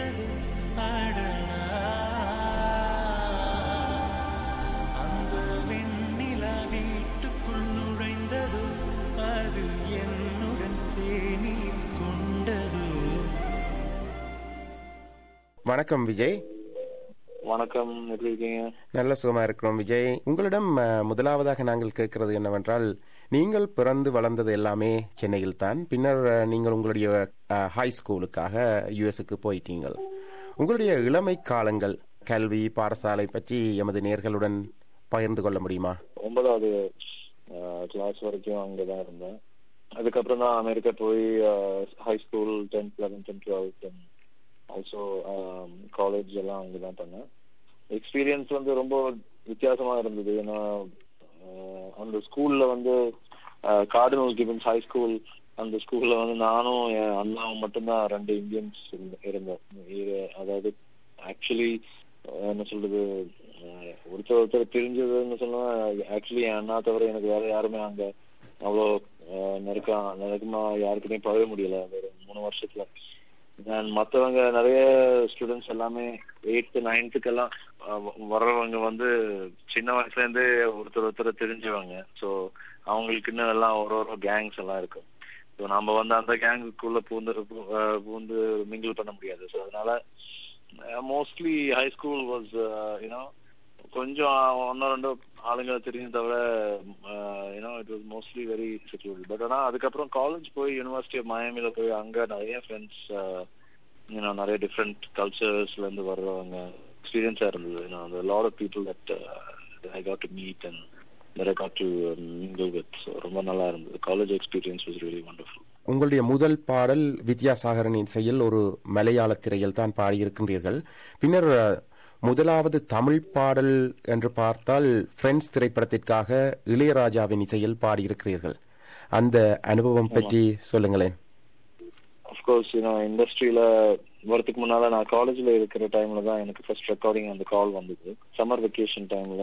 குறைந்தது அடடா அந்த வெண்ணிலா வீட்டுக்குள் நுழைந்தது அது என்னுடன் தேநீர் கொண்டது வணக்கம் விஜய் வணக்கம் எப்படி இருக்கீங்க நல்ல சுகமா இருக்கிறோம் விஜய் உங்களிடம் அஹ், முதலாவதாக நாங்கள் கேட்கிறது என்னவென்றால் நீங்கள் பிறந்து வளர்ந்தது எல்லாமே சென்னையில் தான் பின்னர் அஹ், நீங்கள் உங்களுடைய அஹ், ஹை ஸ்கூலுக்காக யுஎஸ்க்கு போயிட்டீங்கள் உங்களுடைய இளமை காலங்கள் கல்வி பாடசாலை பற்றி எமது நேர்களுடன் பகிர்ந்து கொள்ள முடியுமா ஒன்பதாவது கிளாஸ் வரைக்கும் அங்கதான் இருந்தேன் அதுக்கப்புறம் தான் அமெரிக்கா போய் high school tenth eleventh and twelfth also college எல்லாம் அங்கதான் பண்ணேன் எக்ஸ்பீரியன்ஸ் வந்து ரொம்ப வித்தியாசமா இருந்தது ஏன்னா ஆஹ், அந்த ஸ்கூல்ல வந்து கார்டினல் கிவன்ஸ் ஹை ஸ்கூல் அந்த ஸ்கூல்ல வந்து நானும் என் அண்ணாவும் மட்டும்தான் ரெண்டு இந்தியன்ஸ் இருந்தோம் இது- அதாவது ஆக்சுவலி என்ன சொல்றது ஆஹ், ஒருத்தர் ஒருத்தர் பிரிஞ்சதுன்னு சொன்னா ஆக்சுவலி என் அண்ணா தவிர எனக்கு வேற யாருமே அங்க அவ்வளோ ஆஹ், நெருக்கா நெருக்கமா யாருக்கிட்டையும் பழக முடியல அந்த ஒரு மூணு வருஷத்துல நான் மத்தவங்க நிறைய ஸ்டூடெண்ட்ஸ் எல்லாமே எயித்து நைன்த்துக்கெல்லாம் வர்றவங்க வந்து சின்ன வயசுல இருந்தே ஒருத்தர் ஒருத்தர் தெரிஞ்சவங்க ஸோ அவங்களுக்கு இன்னும் எல்லாம் ஒரு ஒரு கேங்ஸ் எல்லாம் இருக்கும் ஸோ நம்ம வந்து அந்த கேங்குக்குள்ள பூந்து பூ- அஹ் பூந்து மிங்கிள் பண்ண முடியாது ஸோ அதனால mostly high school was you know கொஞ்சம் ஒன்னோ ரெண்டோ ஆளுங்க தெரியும் தவிர you know it was mostly very secured but ஆனா அதுக்கப்புறம் காலேஜ் போய் யூனிவர்சிட்டி ஆஃப் மயாமில போய் அங்க நிறைய ஃப்ரெண்ட்ஸ் யூனோ நிறைய டிஃப்ரெண்ட் கல்ச்சர்ஸ்ல இருந்து வர்றவங்க எக்ஸ்பீரியன்ஸா இருந்தது யூனோ அந்த lot of people that I got to meet and that I got to uh, mingle with. So ரொம்ப நல்லா இருந்தது college experience was really wonderful உங்களுடைய முதல் பாடல் வித்யாசாகரனின் செயல் ஒரு மலையாள திரையில் தான் பாடியிருக்கின்றீர்கள் பின்னர் அஹ், முதலாவது தமிழ் பாடல் என்று பார்த்தால் ஃப்ரெண்ட்ஸ் திரைப்படத்திற்காக இளையராஜாவின் இசையில் பாடியிருக்கிறீர்கள் அந்த அனுபவம் பற்றி சொல்லுங்களேன் அஃப்கோர்ஸ் யூனோ இண்டஸ்ட்ரியில வரதுக்கு முன்னால நான் காலேஜ்ல இருக்கிற டைம்ல தான் எனக்கு ஃபர்ஸ்ட் ரெக்கார்டிங் அந்த கால் வந்தது சம்மர் வெக்கேஷன் டைம்ல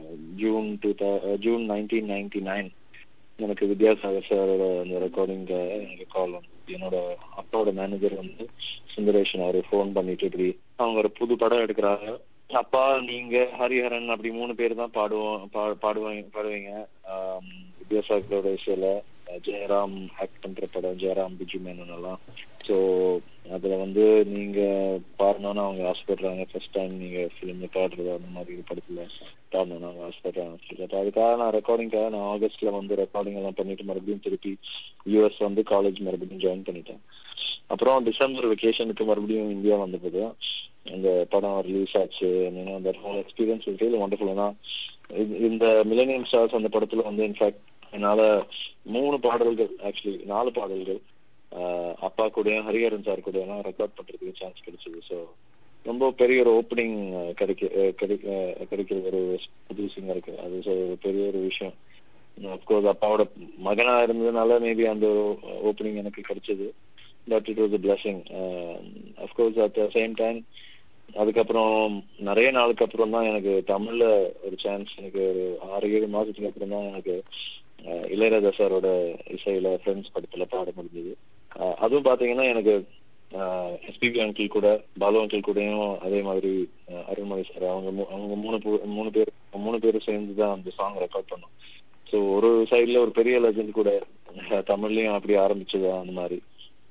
June two June nineteen ninety nine எனக்கு வித்யாசாகர் சாரோட அந்த ரெக்கார்டிங் எனக்கு கால் வந்தது என்னோட அப்பாவோட மேனேஜர் வந்து சுந்தரேஷன் அவரு ஃபோன் பண்ணிட்டு இப்படி அவங்க ஒரு புது படம் எடுக்கிறாங்க அப்பா நீங்க ஹரிஹரன் அப்படி மூணு பேர் தான் பாடுவோம் பா- பாடுவாங்க பாடுவீங்க ஆம், வித்யாசாகரோட இசையில அஹ், ஜெயராம் ஆக்ட் பண்ற படம் ஜெயராம் பிஜு மேனன் எல்லாம் ஸோ அதுல வந்து நீங்க பாடணும்னு அவங்க ஆசைப்படுறாங்க ஃபர்ஸ்ட் டைம் நீங்க ஃபிலிம்ல பாடுறது அந்த மாதிரி ஒரு படத்துல பாடணும்னு அவங்க ஆசைப்படுறாங்க So, அதுக்காக நான் ரெக்கார்டிங்காக நான் ஆகஸ்ட்ல வந்து ரெக்கார்டிங் எல்லாம் பண்ணிட்டு மறுபடியும் திருப்பி யூஎஸ் வந்து காலேஜ் மறுபடியும் ஜாயின் பண்ணிட்டேன் அப்புறம் டிசம்பர் வெக்கேஷனுக்கு மறுபடியும் இந்தியா வந்தபோது அந்த படம் ரிலீஸ் ஆச்சு அந்த ஹோல் எக்ஸ்பீரியன்ஸ் ரியலி வண்டர்ஃபுல் ஏன்னா இது- இந்த மில்லேனியம் ஸ்டார்ஸ் அந்த படத்துல வந்து இன்ஃபேக்ட் என்னால மூணு பாடல்கள் ஆக்சுவலி நாலு பாடல்கள் ஆஹ் அப்பா கூடயும் ஹரிஹரன் சார் கூட எல்லாம் ரெக்கார்ட் பண்றதுக்கு சான்ஸ் கிடைச்சது ஸோ ரொம்ப பெரிய ஒரு ஓப்பனிங் கிடைக்க அஹ் கிடைக்க அஹ் கிடைக்கிற ஒரு புது சிங்கருக்கு அது so ஒரு பெரிய ஒரு விஷயம் அப்கோர்ஸ் அப்பாவோட மகனா இருந்ததுனால மேபி அந்த ஓப்பனிங் எனக்கு கிடைச்சது but it was a blessing of course at the same time அதுக்கப்புறம் நிறைய நாளுக்கு அப்புறம் தான் எனக்கு தமிழ்ல ஒரு சான்ஸ் எனக்கு ஒரு ஆறு ஏழு மாசத்துக்கு அப்புறம் தான் எனக்கு அஹ், இளையராஜா சாரோட இசையில ஃப்ரெண்ட்ஸ் படத்துல பாட முடிஞ்சது அஹ், அதுவும் பாத்தீங்கன்னா எனக்கு எஸ்பிபி அங்கிள் கூட பாலு அங்கிள் கூடயும் அதே மாதிரி அஹ், அருண்மொழி சார் அவங்க மூ- அவங்க மூணு பே- மூணு பேர் மூணு பேரும் சேர்ந்து தான் அந்த சாங் ரெக்கார்ட் பண்ணோம் ஸோ ஒரு சைடுல ஒரு பெரிய லெஜண்ட் கூட அஹ், தமிழ்லயும் அப்படி ஆரம்பிச்சது அந்த மாதிரி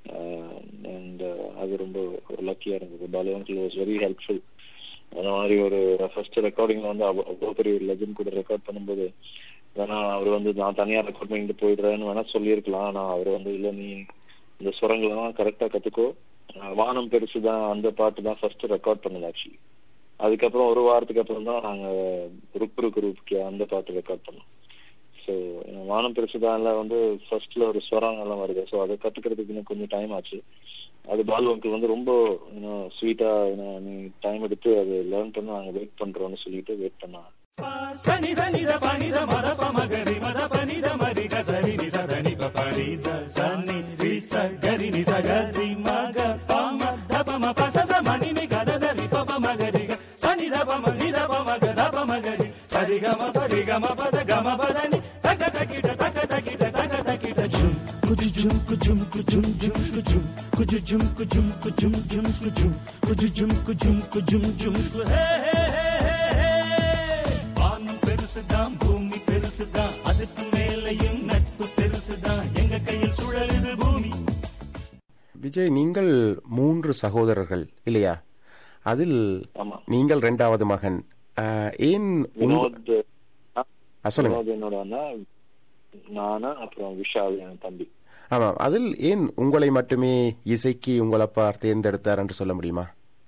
அண்ட் அது ரொம்ப ஒரு லக்கியா இருந்தது Balu uncle was very helpful அந்த மாதிரி ஒரு ஃபர்ஸ்ட் ரெக்கார்டிங்ல வந்து அவ்வ- அவ்வளவு பெரிய லெஜண்ட் கூட ரெக்கார்ட் பண்ணும்போது வேணா அவர் வந்து நான் தனியா ரெக்கார்ட் பண்ணிட்டு போயிடுறேன்னு வேணா சொல்லியிருக்கலாம் ஆனா அவர் வந்து இல்ல நீ இந்த சுரங்கெல்லாம் கரெக்டா கத்துக்கோ அஹ் வானம் பெருசு தான் அந்த பாட்டு தான் ஃபர்ஸ்ட் ரெக்கார்ட் பண்ணது ஆக்சுவலி அதுக்கப்புறம் ஒரு வாரத்துக்கு அப்புறம் தான் நாங்க ருக்கு ருக்கு ருக்கே அந்த பாட்டு ரெக்கார்ட் பண்ணோம் ஸோ வானம் பெருசுதான்ல வந்து ஃபர்ஸ்ட்ல ஒரு ஸ்வரம் எல்லாம் வருது ஸோ அதை கத்துக்கிறதுக்கு இன்னும் கொஞ்சம் டைம் ஆச்சு அது பாலு அங்கிள் வந்து ரொம்ப ஸ்வீட்டா நீ டைம் எடுத்து அது லேர்ன் பண்ண நாங்க வெயிட் பண்றோம்னு சொல்லிட்டு வெயிட் பண்ணாங்க சனி சனி த பனி த மத ப மகரி மத பனி த மரி க சரி நி ச த நி ப பனி த சனி ரி ச கரி நி ச க ரி ம க ப ம த ப ம ப ச ச ம நி நி க த த ரி ப ப ம க ரி க சனி த ப ம நி த ப ம க த ப ம க ரி சரி க ம ப ரி க ம ப த க ம ப த நி த க த கி ட த க த கி ட த க த கி ட ஜும் குதி ஜும் குதி குஜும் குஜும் ஜும் குஜும் குஜு ஜும் குஜும் குஜும் ஜும் குஜும் குஜு ஜும் குஜும் குஜும் ஜும் கு- ஹே, ஹே, ஹே, ஹே, ஹே. வானம் பெருசுதான் பூமி பெருசுதான் அதுக்கு மேலையும் நட்பு பெருசுதான் எங்க கையில் சுழலுது பூமி விஜய் நீங்கள் மூன்று சகோதரர்கள் இல்லையா அதில் ஆமா நீங்கள் ரெண்டாவது மகன் ஆஹ், ஏன் உங்க- வினோத் ஆ, ஆ, சொல்லுங்க வினோத் என்னோட அண்ணா நானு அப்புறம் விஷால் என் தம்பி ஆமாம் அதில் ஏன் உங்களை மட்டுமே இசைக்கு உங்கள் அப்பா தேர்ந்தெடுத்தார் என்று சொல்ல முடியுமா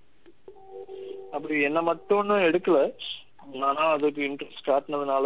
அப்படி என்ன மட்டும் எடுக்கல ஆனா அதுக்கு இன்ட்ரெஸ்ட் காட்டினதுனால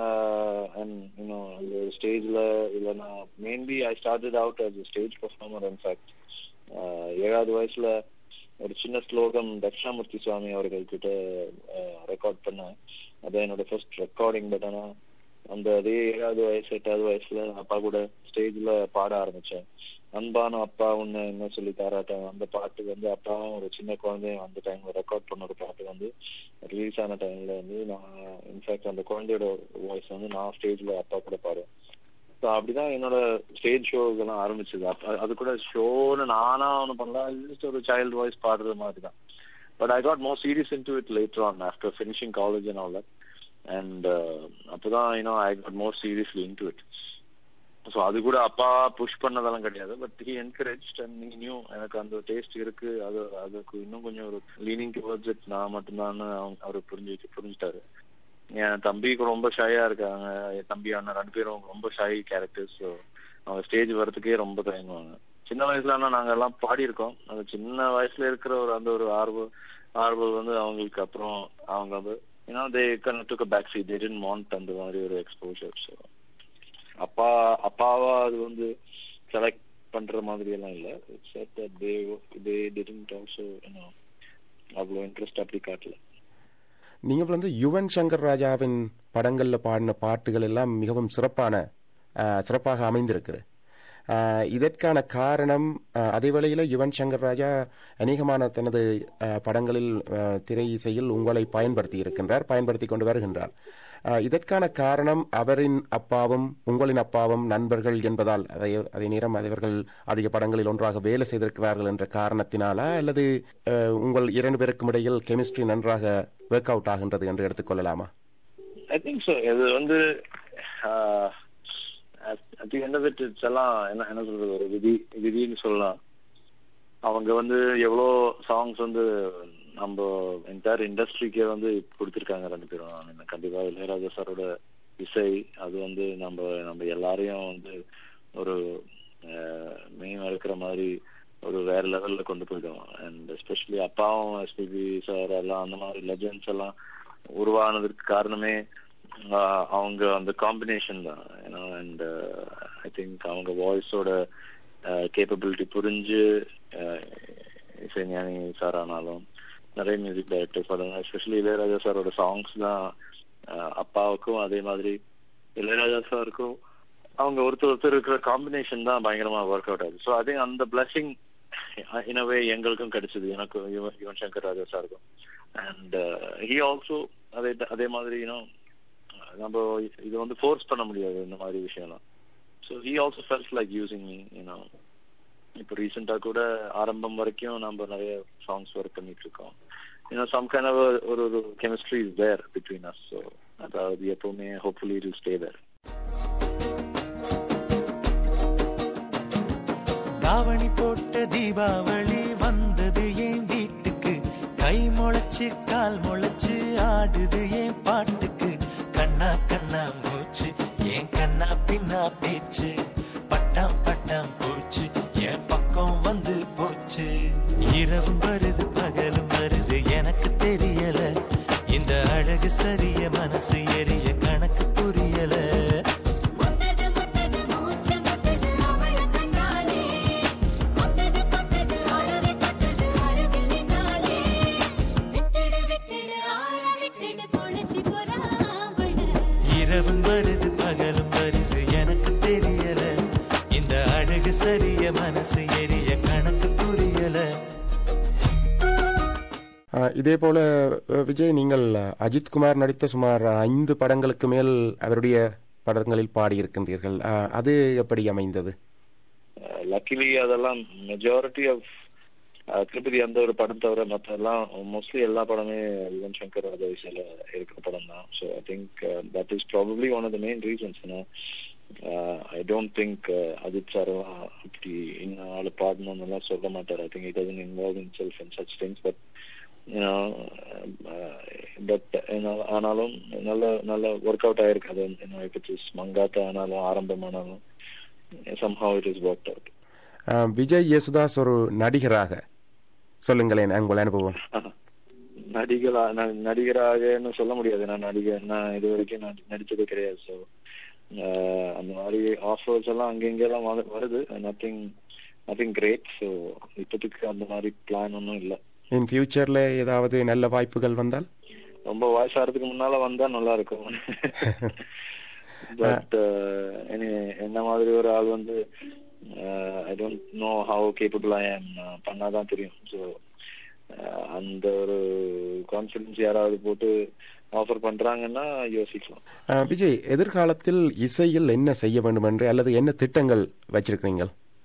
இன்னும் அந்த ஸ்டேஜ்ல இல்லைன்னா mainly I started out as a stage performer in fact ஏழாவது வயசுல ஒரு சின்ன ஸ்லோகம் தட்சிணாமூர்த்தி சுவாமி அவர்கள் கிட்ட ரெக்கார்ட் பண்ணேன் அதான் என்னோட ஃபர்ஸ்ட் ரெக்கார்டிங் பட் ஆனா அந்த அதே ஏழாவது வயசு எட்டாவது வயசுல அப்பா கூட ஸ்டேஜ்ல பாட ஆரம்பிச்சேன் அன்பான அப்பா உன்னை என்ன சொல்லி தாராட்டம் அந்த பாட்டு வந்து அப்பாவும் ஒரு சின்ன குழந்தையும் அந்த டைம்ல ரெக்கார்ட் பண்ண ஒரு பாட்டு வந்து ரிலீஸ் ஆன டைம்ல வந்து நான் இன்ஃபேக்ட் அந்த குழந்தையோட வாய்ஸ் வந்து நான் ஸ்டேஜ்ல அப்பா கூட பாடுவேன் ஸோ அப்படிதான் என்னோட ஸ்டேஜ் ஷோஸ் எல்லாம் ஆரம்பிச்சது அப்ப அது கூட ஷோன்னு நானா ஒன்று பண்ணலாம் ஜஸ்ட் ஒரு சைல்டு வாய்ஸ் பாடுறது மாதிரி தான் but I got more serious into it later on after finishing college and all and அப்போதான் you know I got more seriously into it so அது கூட அப்பா புஷ் பண்ணதெல்லாம் கிடையாது பட் ஹி என்கரேஜ் அண்ட் நீ நியூ எனக்கு அந்த டேஸ்ட் இருக்கு அது அதுக்கு இன்னும் கொஞ்சம் ஒரு லீனிங் டுவர்ட்ஸ் இட் நான் மட்டும்தான் அவர் புரிஞ்சு புரிஞ்சுட்டாரு என் தம்பிக்கு ரொம்ப ஷையா இருக்காங்க என் தம்பி அண்ணன் ரெண்டு பேரும் ரொம்ப ஷை கேரக்டர்ஸ் ஸோ அவங்க ஸ்டேஜ் வரதுக்கே ரொம்ப தயங்குவாங்க சின்ன வயசுல ஆனா நாங்க எல்லாம் பாடி இருக்கோம் அந்த சின்ன வயசுல இருக்கிற ஒரு அந்த ஒரு ஆர்வம் ஆர்வம் வந்து அவங்களுக்கு அப்புறம் அவங்க வந்து ஏன்னா they can took back seat they didn't want அந்த மாதிரி ஒரு எக்ஸ்போஷர் ஸோ அப்பா அப்பாவா அது வந்து செலக்ட் பண்ற மாதிரி எல்லாம் இல்ல தே தே டிடன்ட் ஆல்சோ அவ்வளோ இன்ட்ரெஸ்ட் அப்படி காட்டல நீங்க வந்து யுவன் சங்கர் ராஜாவின் படங்கள்ல பாடின பாட்டுகள் எல்லாம் மிகவும் சிறப்பான ஆஹ், சிறப்பாக அமைந்திருக்குது ஆஹ், இதற்கான காரணம் ஆஹ், அதே வேளையில யுவன் சங்கர் ராஜா அநேகமான தனது ஆஹ், படங்களில் ஆஹ், திரை இசையில் உங்களை பயன்படுத்தி இருக்கின்றார் பயன்படுத்தி கொண்டு வருகின்றார் ஆஹ், இதற்கான காரணம் அவரின் அப்பாவும் உங்களின் அப்பாவும் நண்பர்கள் என்பதால் அதை அதே நேரம் அவர்கள் அதிக படங்களில் ஒன்றாக வேலை செய்திருக்கிறார்கள் என்ற காரணத்தினாலா அல்லது ஆஹ், உங்கள் இரண்டு பேருக்கும் இடையில் கெமிஸ்ட்ரி நன்றாக ஒர்க் அவுட் ஆகின்றது என்று எடுத்துக்கொள்ளலாமா ஐ திங்க் ஸோ இது வந்து at the end of it it's எல்லாம் என்ன என்ன சொல்றது ஒரு விதி விதின்னு சொல்லலாம் அவங்க வந்து எவ்வளோ சாங்ஸ் வந்து நம்ம என்டையர் இண்டஸ்ட்ரிக்கே வந்து கொடுத்துருக்காங்க ரெண்டு பேரும் I mean, கண்டிப்பா இளையராஜா சாரோட இசை அது வந்து நம்ம நம்ம எல்லாரையும் வந்து ஒரு மெயின் இருக்கிற மாதிரி ஒரு வேற லெவல்ல கொண்டு போயிடும் அண்ட் எஸ்பெஷலி அப்பாவும் எஸ்பிபி சார் எல்லாம் அந்த மாதிரி லெஜண்ட்ஸ் எல்லாம் உருவானதுக்கு காரணமே ஆஹ் அவங்க அந்த காம்பினேஷன் தான் ஏன்னா அண்ட் ஐ திங்க் அவங்க வாய்ஸோட கேப்பபிலிட்டி புரிஞ்சு ஆஹ் இசைஞானி சார் ஆனாலும் நிறைய மியூசிக் டைரக்டர்ஸ் பாருங்க எஸ்பெஷலி இளையராஜா சாரோட சாங்ஸ் தான் ஆஹ் அப்பாவுக்கும் அதே மாதிரி இளையராஜா சாருக்கும் அவங்க ஒருத்தர் ஒருத்தர் இருக்கிற காம்பினேஷன் தான் பயங்கரமா ஒர்க் அவுட் ஆகுது ஸோ அதே அந்த பிளஸிங் இனவே எங்களுக்கும் கிடைச்சது எனக்கும் யுவன் யுவன் சங்கர் ராஜா சாருக்கும் அண்ட் ஹி ஆல்சோ அதே அதே மாதிரி யூனோ நம்ம இது வந்து ஃபோர்ஸ் பண்ண முடியாது இந்த மாதிரி விஷயம்லாம் so he also feels like using me you know இப்போ ரீசெண்டா கூட ஆரம்பம் வரைக்கும் நம்ம நிறைய சாங்ஸ் ஒர்க் பண்ணிட்டு இருக்கோம் யூனோ சம் கைண்ட் ஆஃப் ஒரு ஒரு chemistry is there between us so அதாவது எப்பவுமே ஹோப்ஃபுல்லி இட் ஸ்டே தேர் தாவணி போட்ட தீபாவளி வந்தது என் வீட்டுக்கு கை முளைச்சு கால் முளைச்சு ஆடுது என் பாட்டுக்கு கண்ணா கண்ணா மூச்சு என் கண்ணா பின்னா பேச்சு பட்டாம் பட்டாம் போச்சு என் பக்கம் வந்து போச்சு இரவும் வருது பகலும் வருது எனக்கு தெரியல இந்த அழகு சரிய மனசு எரிய கணக்கு புரியல முட்டது முட்டது மூச்சு முட்டது அவள கண்டாலே முட்டது தொட்டது அருவி தொட்டது அருகில் நின்னாலே விட்டுடு விட்டுடு ஆள விட்டுடு பொழிச்சு போறாவள இரவும் வருது பகலும் வருது எனக்கு தெரியல இந்த அழகு சரிய மனசு எரிய கணக்கு புரியல ஆஹ், இதே போல அஹ், விஜய் நீங்கள் அஹ், அஜித் குமார் நடித்த சுமார் ஐந்து படங்களுக்கு மேல் அவருடைய படங்களில் பாடியிருக்கின்றீர்கள் ஆஹ், அது எப்படி அமைந்தது லக்கிலி அதெல்லாம் மெஜாரிட்டி ஆஃப் திருப்பதி அந்த ஒரு படம் தவிர மற்ற எல்லாம் மோஸ்ட்லி எல்லா படமே யுவன் சங்கர் ராஜாவிசால இருக்கிற படம் தான் so I think that is probably one of the main reasons I don't think Ajith சாரும் அப்படி இன்னும் ஆளு பாடணும்னு எல்லாம் சொல்ல மாட்டார் I think it doesn't involve in self in such things but but ஆனாலும் நல்ல நல்ல ஒர்க் அவுட் ஆயிருக்கு அது இப்போ இட்ஸ் மங்காத்தா ஆனாலும் ஆரம்பமானாலும் somehow it is worked out அஹ், விஜய் யேசுதாஸ் ஒரு நடிகராக சொல்லுங்களேன் உங்கள் அனுபவம் நடிகளா ந- நடிகராகன்னு சொல்ல முடியாது நான் நடிகர் நான் இது வரைக்கும் நான் நடிச்சது கிடையாது ஸோ அந்த மாதிரி ஆஃபர்ஸ் எல்லாம் அங்கெங்கெல்லாம் வரு- வருது நத்திங் நத்திங் கிரேட் ஸோ இப்போதைக்கு அந்த மாதிரி பிளான் ஒன்றும் இல்லை இன் ஃபியூச்சர்ல ஏதாவது நல்ல வாய்ப்புகள் வந்தால் ரொம்ப வயசாகிறதுக்கு முன்னால வந்தா நல்லா இருக்கும் பட் என்ன மாதிரி ஒரு ஆள் வந்து I don't know how capable I am பண்ணாதான் தெரியும் ஸோ அந்த ஒரு கான்ஃபிடன்ஸ் யாராவது போட்டு ஆஃபர் பண்றாங்கன்னா யோசிக்கலாம் அஹ், விஜய் எதிர்காலத்தில் இசையில் என்ன செய்ய வேண்டும் என்று அல்லது என்ன திட்டங்கள் வச்சிருக்கிறீங்க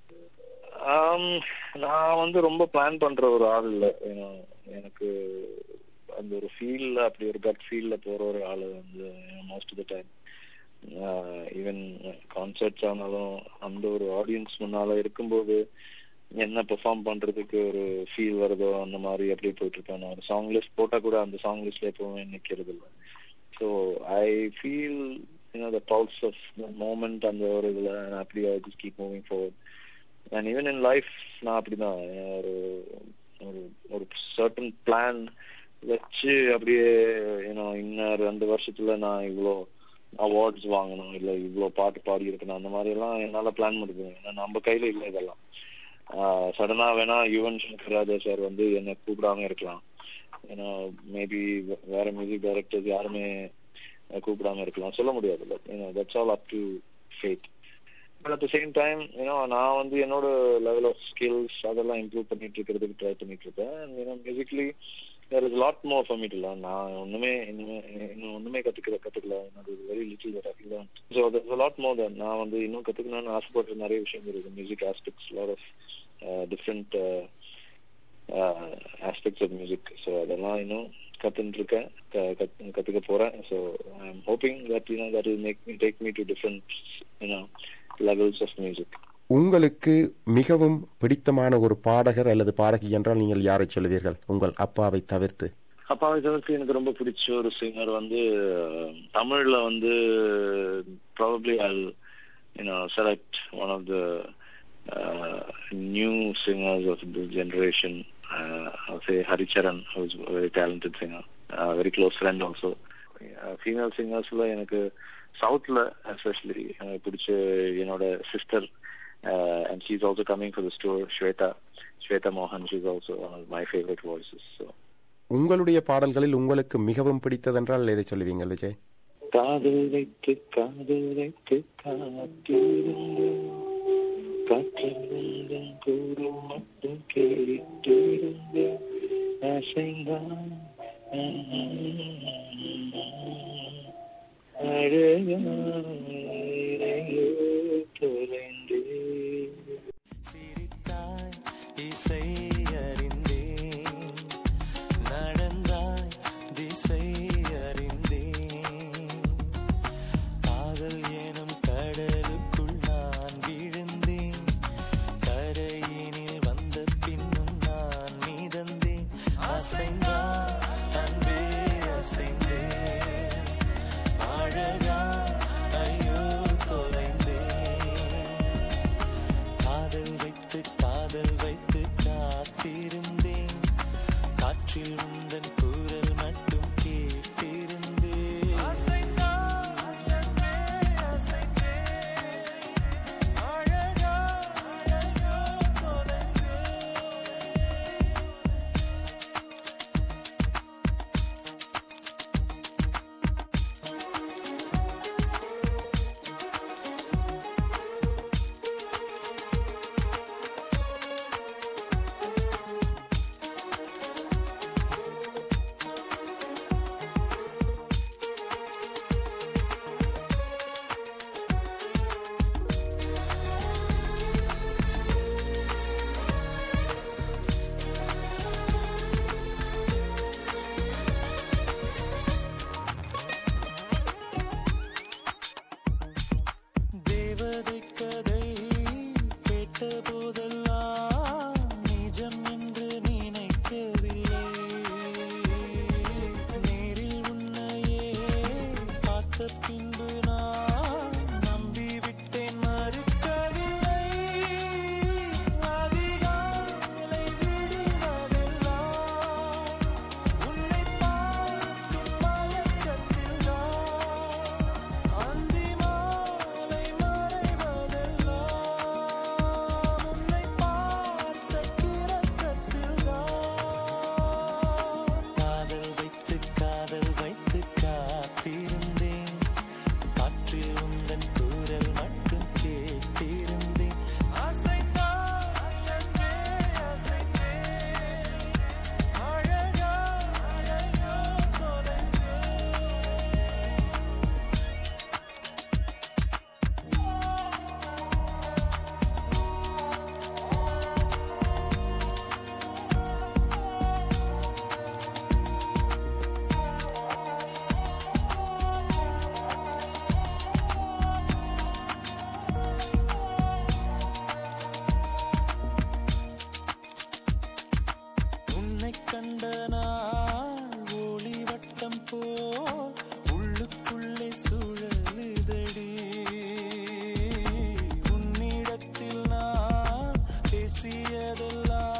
ஆம், நான் வந்து ரொம்ப பிளான் பண்ற ஒரு ஆள் இல்ல ஏன்னா, எனக்கு அந்த ஒரு ஃபீல்ல அப்படி ஒரு கட் ஃபீல்ல போற ஒரு ஆள் வந்து most of the time even concerts ஆனாலும் அந்த ஒரு ஆடியன்ஸ் முன்னால இருக்கும்போது என்ன பெர்ஃபார்ம் பண்றதுக்கு ஒரு ஃபீல் வருதோ அந்த மாதிரி அப்படி போயிட்டு இருப்பேன் நான் ஒரு சாங் லிஸ்ட் போட்டா கூட அந்த சாங் லிஸ்ட்ல எப்பவுமே நிக்கிறது இல்லை so I feel you know the pulse of the moment அந்த ஒரு இதுல அப்படி I just keep moving forward and even in life நான் அப்படிதான் ஒரு ஒரு ஒரு சர்டன் பிளான் வச்சு அப்படியே ஏன்னா இன்னும் ரெண்டு வருஷத்துல நான் இவ்வளோ அவார்ட்ஸ் வாங்கணும் இல்ல இவ்வளோ பாட்டு பாடி இருக்கணும் அந்த மாதிரி எல்லாம் என்னால பிளான் பண்ணுது ஏன்னா நம்ம கையில இல்லை இதெல்லாம் சடனா வேணா யுவன் சங்கர் ராஜா சார் வந்து என்னை கூப்பிடாம இருக்கலாம் ஏன்னா மேபி வேற மியூசிக் டைரக்டர்ஸ் யாருமே கூப்பிடாம இருக்கலாம் சொல்ல முடியாது but that's all up to fate but at the same time ஏன்னா நான் வந்து என்னோட லெவல் ஆஃப் ஸ்கில்ஸ் அதெல்லாம் இம்ப்ரூவ் பண்ணிட்டு இருக்கிறதுக்கு ட்ரை பண்ணிட்டு இருக்கேன் ஏன்னா musically there is lot more for me to learn நான் ஒண்ணுமே இன்னுமே இன்னும் ஒண்ணுமே கத்துக்கல கத்துக்கல என்னோட very little that I learn so there's lot more then நான் வந்து இன்னும் கத்துக்கணும்னு ஆசைப்படுற நிறைய விஷயங்கள் இருக்கு music aspects lot of different aspects of music so அதெல்லாம் இன்னும் கத்துட்டு இருக்கேன் க- கத்து- கத்துக்க போறேன் so I am hoping that you know that will make me take me to different you know levels of music உங்களுக்கு மிகவும் பிடித்தமான ஒரு பாடகர் அல்லது பாடகி என்றால் நீங்கள் யாரை சொல்லுவீர்கள் உங்கள் அப்பாவை தவிர்த்து அப்பாவை தவிர்த்து எனக்கு ரொம்ப பிடிச்ச ஒரு சிங்கர் வந்து அஹ், தமிழ்ல வந்து probably I you know select one of the new singers of this generation say Haricharan who's very talented singer very close friend also female சிங்கர்ஸ்ல எனக்கு சவுத்ல எஸ்பெஷலி எனக்கு பிடிச்ச என்னோட sister and she's also coming for the store Swetha Swetha மோகன் she's also one of my favourite voices so உங்களுடைய பாடல்களில் உங்களுக்கு மிகவும் பிடித்ததென்றால் எதை சொல்லுவீங்க விஜய் காதல் வைத்து காதல் வைத்து காத்திருந்து காற்றில் உந்தன் கூறும் மட்டும் கேட்டிருந்து அசைந்தான் அழகாயோ தொலைந்தே சிரித்தாய் இசை அறிந்தேன் நடந்தாய் திசை அறிந்தேன் காதல் எனும் கடலுக்குள் நான் விழுந்தேன் கரையினில் வந்த பின்னும் நான் மீதந்தேன் அசைந்தான் அன்பே அசைந்தேன் அழகா ஐ எண்ணியதெல்லாம்